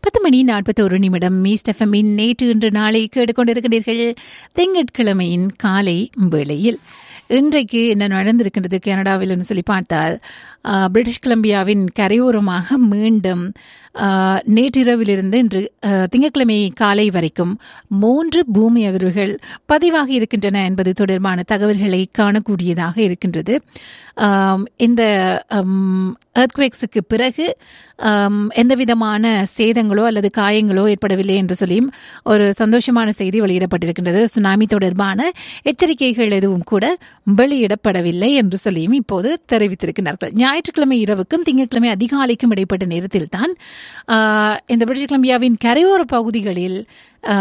பத்து மணி நாற்பத்தோரு நிமிடம் மீஸ்ட் எஃப்எம்மின் நேற்று இன்று நாளை கேட்டுக்கொண்டிருக்கிறீர்கள் திங்கட்கிழமையின் காலை வேளையில் இன்றைக்கு என்ன நடந்திருக்கின்றது கனடாவில் சொல்லி பார்த்தால் ஆஹ், பிரிட்டிஷ் கொலம்பியாவின் கரையோரமாக மீண்டும் ஆஹ், நேற்றிரவிலிருந்து இன்று ஆஹ், திங்கட்கிழமை காலை வரைக்கும் மூன்று பூமி அதிர்வுகள் பதிவாகி இருக்கின்றன என்பது தொடர்பான தகவல்களை காணக்கூடியதாக இருக்கின்றது ஆம், இந்த எர்த்குவேக்ஸுக்கு பிறகு ஆம், எந்தவிதமான சேதங்களோ அல்லது காயங்களோ ஏற்படவில்லை என்று சொல்லியும் ஒரு சந்தோஷமான செய்தி வெளியிடப்பட்டிருக்கின்றது சுனாமி தொடர்பான எச்சரிக்கைகள் எதுவும் கூட வெளியிடப்படவில்லை என்று சொல்லியும் இப்போது தெரிவித்திருக்கிறார்கள் ஞாயிற்றுக்கிழமை இரவுக்கும் திங்கட்கிழமை அதிகாலைக்கும் இடைப்பட்ட நேரத்தில் தான் இந்த பிரிட்டிஷ் கொலம்பியாவின் கரையோர பகுதிகளில் ஆ,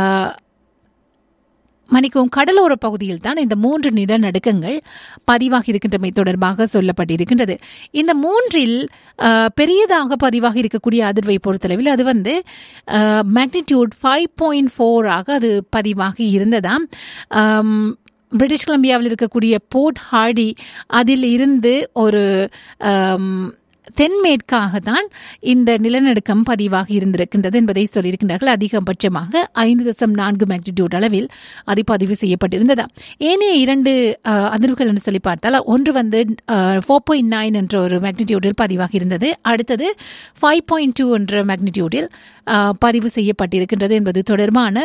மன்னிக்கவும் கடலோர பகுதியில் தான் இந்த மூன்று நிலநடுக்கங்கள் பதிவாகி இருக்கின்றமை தொடர்பாக சொல்லப்பட்டிருக்கின்றது இந்த மூன்றில் அஹ், பெரியதாக பதிவாகி இருக்கக்கூடிய அதிர்வை பொறுத்தளவில் அது வந்து மேக்னிடியூட் ஃபைவ் பாயிண்ட் ஃபோராக அது பதிவாகி இருந்ததாம் ஆம், பிரிட்டிஷ் கொலம்பியாவில் இருக்கக்கூடிய போர்ட் ஹார்டி அதில் இருந்து ஒரு ஆம், தென்மேற்காக தான் இந்த நிலநடுக்கம் பதிவாகி இருந்திருக்கின்றது என்பதை சொல்லியிருக்கின்றார்கள் அதிகபட்சமாக ஐந்து தசம் நான்கு மேக்னிடியூட் அளவில் அது பதிவு செய்யப்பட்டிருந்ததா ஏனைய இரண்டு அஹ், அதிர்வுகள் என்று சொல்லி பார்த்தால் ஒன்று வந்து ஃபோர் பாயிண்ட் நைன் என்ற ஒரு மேக்னிடியூடில் பதிவாகி இருந்தது அடுத்தது ஃபைவ் பாயிண்ட் டூ என்ற மேக்னிடியூடில் அஹ், பதிவு செய்யப்பட்டிருக்கின்றது என்பது தொடர்பான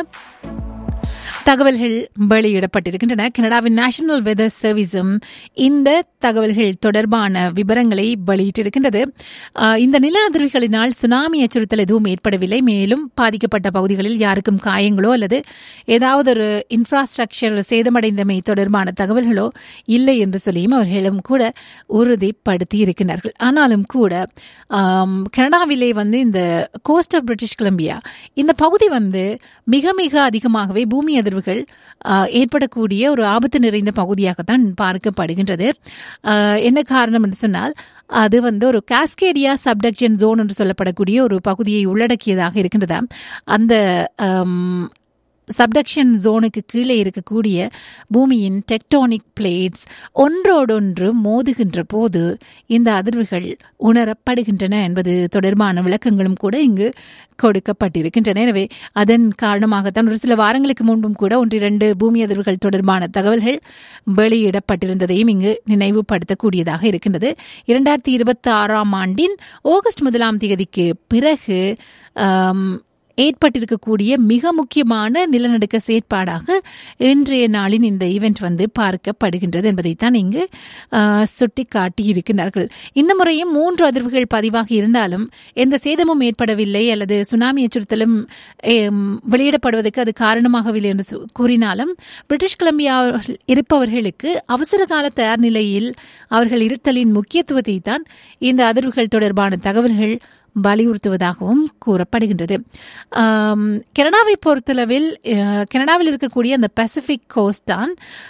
தகவல்கள் வெளியிடப்பட்டிருக்கின்றன கனடாவின் நேஷனல் வெதர் சர்வீஸும் இந்த தகவல்கள் தொடர்பான விவரங்களை வெளியிட்டிருக்கின்றது ஆஹ் இந்த நில அதிர்வுகளினால் சுனாமி அச்சுறுத்தல் எதுவும் ஏற்படவில்லை மேலும் பாதிக்கப்பட்ட பகுதிகளில் யாருக்கும் காயங்களோ அல்லது ஏதாவது ஒரு இன்ஃப்ராஸ்ட்ரக்சர் சேதமடைந்தமை தொடர்பான தகவல்களோ இல்லை என்று சொல்லியும் அவர்களும் கூட உறுதிப்படுத்தி இருக்கிறார்கள் ஆனாலும் கூட ஆம், கனடாவிலே வந்து இந்த கோஸ்ட் ஆஃப் பிரிட்டிஷ் கொலம்பியா இந்த பகுதி வந்து மிக மிக அதிகமாகவே பூமி அதிர்வுகள் ஆ, ஏற்படக்கூடிய ஒரு ஆபத்து நிறைந்த பகுதியாகத்தான் பார்க்கப்படுகின்றது ஆ, என்ன காரணம் என்று சொன்னால் அது வந்து ஒரு காஸ்கேடியா சப்டக்ஷன் ஜோன் என்று சொல்லப்படக்கூடிய ஒரு பகுதியை உள்ளடக்கியதாக இருக்கின்றதா அந்த ஆம், சப்டக்ஷன் ஜோனுக்கு கீழே இருக்கக்கூடிய பூமியின் டெக்டோனிக் பிளேட்ஸ் ஒன்றோடொன்று மோதுகின்ற போது இந்த அதிர்வுகள் உணரப்படுகின்றன என்பது தொடர்பான விளக்கங்களும் கூட இங்கு கொடுக்கப்பட்டிருக்கின்றன எனவே அதன் காரணமாகத்தான் ஒரு சில வாரங்களுக்கு முன்பும் கூட ஒன்றிரண்டு பூமி அதிர்வுகள் தொடர்பான தகவல்கள் வெளியிடப்பட்டிருந்ததையும் இங்கு நினைவுபடுத்தக்கூடியதாக இருக்கின்றது இரண்டாயிரத்தி இருபத்தி ஆறாம் ஆண்டின் ஆகஸ்ட் முதலாம் தேதிக்கு பிறகு ஆம், ஏற்பட்டிருக்கக்கூடிய மிக முக்கியமான நிலநடுக்க செயற்பாடாக இன்றைய நாளின் இந்த ஈவெண்ட் வந்து பார்க்கப்படுகின்றது என்பதைத்தான் இங்கு சுட்டி காட்டியிருக்கிறார்கள் இந்த முறையும் மூன்று அதிர்வுகள் பதிவாகி இருந்தாலும் எந்த சேதமும் ஏற்படவில்லை அல்லது சுனாமி அச்சுறுத்தலும் ஏம், வெளியிடப்படுவதற்கு அது காரணமாகவில்லை என்று சு- கூறினாலும் பிரிட்டிஷ் கொலம்பியா இருப்பவர்களுக்கு அவசர கால தயார் நிலையில் அவர்கள் இருத்தலின் முக்கியத்துவத்தை தான் இந்த அதிர்வுகள் தொடர்பான தகவல்கள் வலியுறுத்துவதாகவும் கூறப்படுகின்றது ஆம், கனடாவை பொறுத்தளவில் அஹ், கனடாவில் இருக்கக்கூடிய அந்த பசிபிக் கோஸ்ட் தான்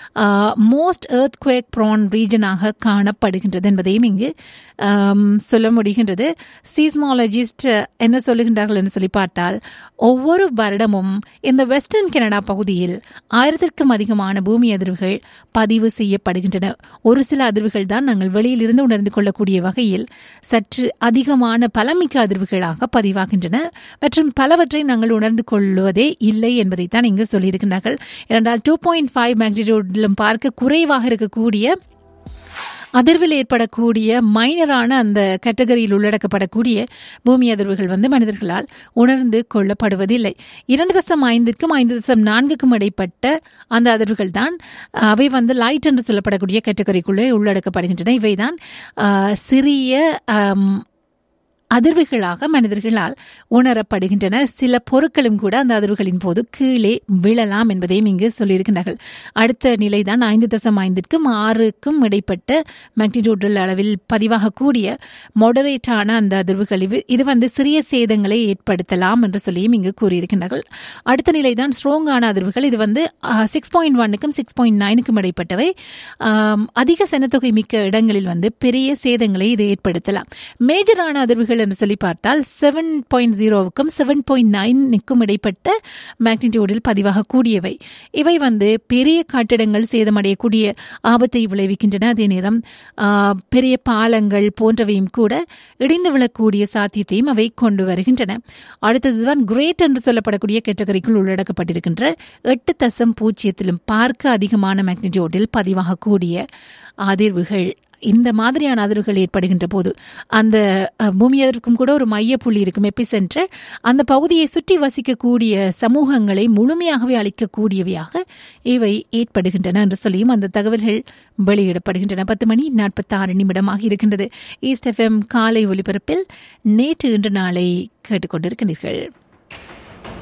மோஸ்ட் எர்த் குவேக் ப்ரான் ரீஜனாக காணப்படுகின்றது என்பதையும் இங்கு ஆம், சொல்ல முடிகின்றது சீஸ்மாலஜிஸ்ட் என்ன சொல்லுகின்றார்கள் என்று சொல்லி பார்த்தால் ஒவ்வொரு வருடமும் இந்த வெஸ்டர்ன் கனடா பகுதியில் ஆயிரத்திற்கும் அதிகமான பூமி அதிர்வுகள் பதிவு செய்யப்படுகின்றன ஒரு சில அதிர்வுகள் தான் நாங்கள் வெளியிலிருந்து உணர்ந்து கொள்ளக்கூடிய வகையில் சற்று அதிகமான பலமிக்க அதிர்வுகளாக பதிவாகின்றன மற்றும் பலவற்றை நாங்கள் உணர்ந்து கொள்வதே இல்லை என்பதைத்தான் இங்கு சொல்லியிருக்கிறார்கள் இரண்டால் டூ பாயிண்ட் ஃபைவ் மேக்னிடியூடிலும் பார்க்க குறைவாக இருக்கக்கூடிய அதிர்வில் ஏற்படக்கூடிய மைனரான அந்த கேட்டகரியில் உள்ளடக்கப்படக்கூடிய பூமி அதிர்வுகள் வந்து மனிதர்களால் உணர்ந்து கொள்ளப்படுவதில்லை இரண்டு தசம் ஐந்துக்கும் ஐந்து தசம் நான்குக்கும் இடைப்பட்ட அந்த அதிர்வுகள் தான் அவை வந்து லைட் என்று சொல்லப்படக்கூடிய கேட்டகரிக்குள்ளே உள்ளடக்கப்படுகின்றன இவைதான் ஆஹ், சிறிய ஆம், அதிர்வுகளாக மனிதர்களால் உணரப்படுகின்றன சில பொருட்களும் கூட அந்த அதிர்வுகளின் போது கீழே விழலாம் என்பதையும் இங்கு சொல்லியிருக்கிறார்கள் அடுத்த நிலைதான் ஐந்து தசம் ஐந்திற்கும் ஆறுக்கும் இடைப்பட்ட மேக்னிடியூடல் அளவில் பதிவாகக்கூடிய மொடரேட்டான அந்த அதிர்வுகள் இவு- இது வந்து சிறிய சேதங்களை ஏற்படுத்தலாம் என்று சொல்லியும் இங்கு கூறியிருக்கிறார்கள் அடுத்த நிலைதான் ஸ்ட்ராங்கான அதிர்வுகள் இது வந்து சிக்ஸ் பாயிண்ட் ஒன்னுக்கும் சிக்ஸ் பாயிண்ட் நைனுக்கும் இடைப்பட்டவை ஆம், அதிக சனத்தொகை மிக்க இடங்களில் வந்து பெரிய சேதங்களை இது ஏற்படுத்தலாம் மேஜரான அதிர்வுகள் என்று சொல்லி பார்த்தால் செவன் பாயிண்ட் ஜீரோவுக்கும் செவன் பாயிண்ட் நைனுக்கும் இடைப்பட்ட மேக்னிடியூடில் பதிவாகக்கூடியவை இவை வந்து பெரிய கட்டிடங்கள் சேதமடையக்கூடிய ஆபத்தை விளைவிக்கின்றன அதே நேரம் ஆ, பெரிய பாலங்கள் போன்றவையும் கூட இடிந்து விழக்கூடிய சாத்தியத்தையும் அவை கொண்டு வருகின்றன அடுத்ததுதான் கிரேட் என்று சொல்லப்படக்கூடிய கேட்டகரிக்குள் உள்ளடக்கப்பட்டிருக்கின்ற எட்டு தசம் பூஜ்ஜியத்திலும் பார்க்க அதிகமான மேக்னிடியூடில் பதிவாகக்கூடிய அதிர்வுகள் இந்த மாதிரியான அதிர்வுகள் ஏற்படுகின்ற போது அந்த அஹ், பூமி அதற்கும் கூட ஒரு மையப்புள்ளி இருக்கும் எப்பி சென்டர் அந்த பகுதியை சுற்றி வசிக்கக்கூடிய சமூகங்களை முழுமையாகவே அளிக்கக்கூடியவையாக இவை ஏற்படுகின்றன என்று சொல்லியும் அந்த தகவல்கள் வெளியிடப்படுகின்றன பத்து மணி நாற்பத்தாறு நிமிடமாக இருக்கின்றது ஈஸ்ட் எஃப்எம் காலை ஒலிபரப்பில் நேற்று இன்று நாளை கேட்டுக்கொண்டிருக்கிறீர்கள்